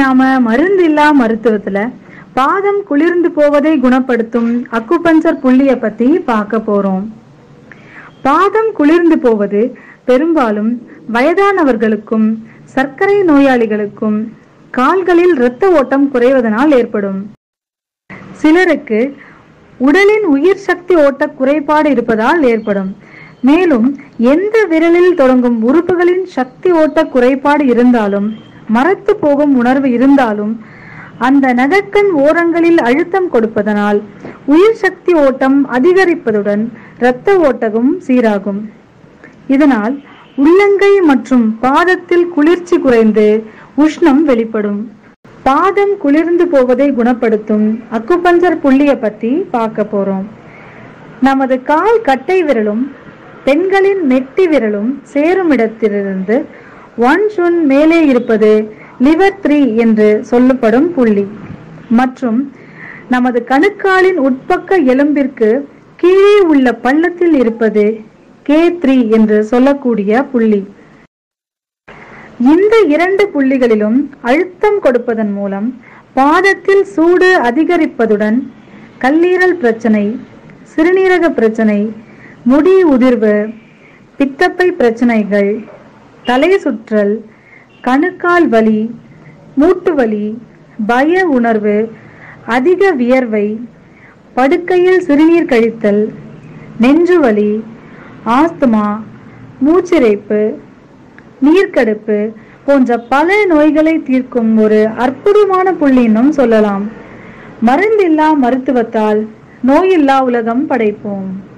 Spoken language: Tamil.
நாம மருந்தில்லா மருத்துவத்துல பாதம் குளிர்ந்து போவதை குணப்படுத்தும் அக்குபஞ்சர் புள்ளிய பத்தி பார்க்க போறோம் பாதம் குளிர்ந்து போவது பெரும்பாலும் வயதானவர்களுக்கும் சர்க்கரை நோயாளிகளுக்கும் கால்களில் இரத்த ஓட்டம் குறைவதனால் ஏற்படும் சிலருக்கு உடலின் உயிர் சக்தி ஓட்ட குறைபாடு இருப்பதால் ஏற்படும் மேலும் எந்த விரலில் தொடங்கும் உறுப்புகளின் சக்தி ஓட்ட குறைபாடு இருந்தாலும் மரத்து போகும் உணர்வு இருந்தாலும் அந்த நகக்கண் ஓரங்களில் அழுத்தம் கொடுப்பதனால் உயிர் சக்தி ஓட்டம் அதிகரிப்பதுடன் இரத்த ஓட்டமும் சீராகும் இதனால் உள்ளங்கை மற்றும் பாதத்தில் குளிர்ச்சி குறைந்து உஷ்ணம் வெளிப்படும் பாதம் குளிர்ந்து போவதை குணப்படுத்தும் அக்குபஞ்சர் புள்ளிய பத்தி பார்க்க போறோம் நமது கால் கட்டை விரலும் பெண்களின் நெட்டி விரலும் சேரும் இடத்திலிருந்து ஒன் சுன் மேலே இருப்பது லிவர் த்ரீ என்று சொல்லப்படும் புள்ளி மற்றும் நமது கணுக்காலின் உட்பக்க எலும்பிற்கு கீழே உள்ள பள்ளத்தில் இருப்பது கே த்ரீ என்று சொல்லக்கூடிய புள்ளி இந்த இரண்டு புள்ளிகளிலும் அழுத்தம் கொடுப்பதன் மூலம் பாதத்தில் சூடு அதிகரிப்பதுடன் கல்லீரல் பிரச்சனை சிறுநீரக பிரச்சனை முடி உதிர்வு பித்தப்பை பிரச்சனைகள் தலை சுற்றல் கணுக்கால் வலி மூட்டு வலி பய உணர்வு அதிக வியர்வை படுக்கையில் சிறுநீர் கழித்தல் நெஞ்சுவலி ஆஸ்துமா மூச்சிரைப்பு நீர்க்கடுப்பு போன்ற பல நோய்களை தீர்க்கும் ஒரு அற்புதமான புள்ளின்னும் சொல்லலாம் மருந்தில்லா மருத்துவத்தால் நோயில்லா உலகம் படைப்போம்